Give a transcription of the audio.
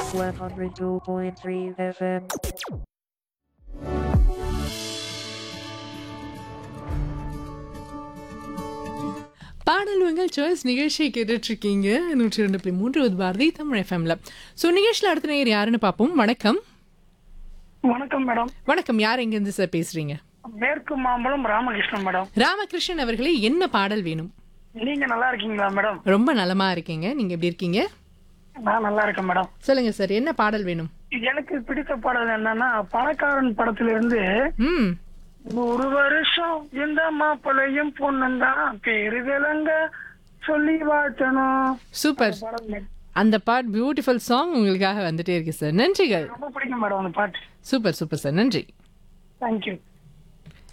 102.3 FM. பாடல் உங்கள் choice நிகழ்ச்சியை கேட்டுட்டு இருக்கீங்க நூற்றி ரெண்டு புள்ளி மூன்று ஒரு பாரதி தமிழ் எஃப்எம்ல ஸோ நிகழ்ச்சியில் அடுத்த நேயர் யாருன்னு பார்ப்போம் வணக்கம் வணக்கம் மேடம் வணக்கம் யார் எங்கேருந்து சார் பேசுறீங்க மேற்கு மாம்பலம் ராமகிருஷ்ணன் மேடம் ராமகிருஷ்ணன் அவர்களே என்ன பாடல் வேணும் நீங்க நல்லா இருக்கீங்களா மேடம் ரொம்ப நலமா இருக்கீங்க நீங்க எப்படி இருக்கீங்க நான் நல்லா இருக்கேன் மேடம் சொல்லுங்க சார் என்ன பாடல் வேணும் எனக்கு பிடித்த பாடல் என்னன்னா பணக்காரன் படத்துல இருந்து ம் ஒரு வருஷம் இந்த மாப்பிள்ளையும் பொண்ணும் தான் பேரு விளங்க சொல்லி வாழ்த்தணும் சூப்பர் பாடல் மேடம். அந்த பாட் பியூட்டிஃபுல் சாங் உங்களுக்காக வந்துட்டே இருக்கு சார் நன்றிகள் ரொம்ப பிடிக்கும் மேடம் அந்த பாட்டு சூப்பர் சூப்பர் சார் நன்றி தேங்க்யூ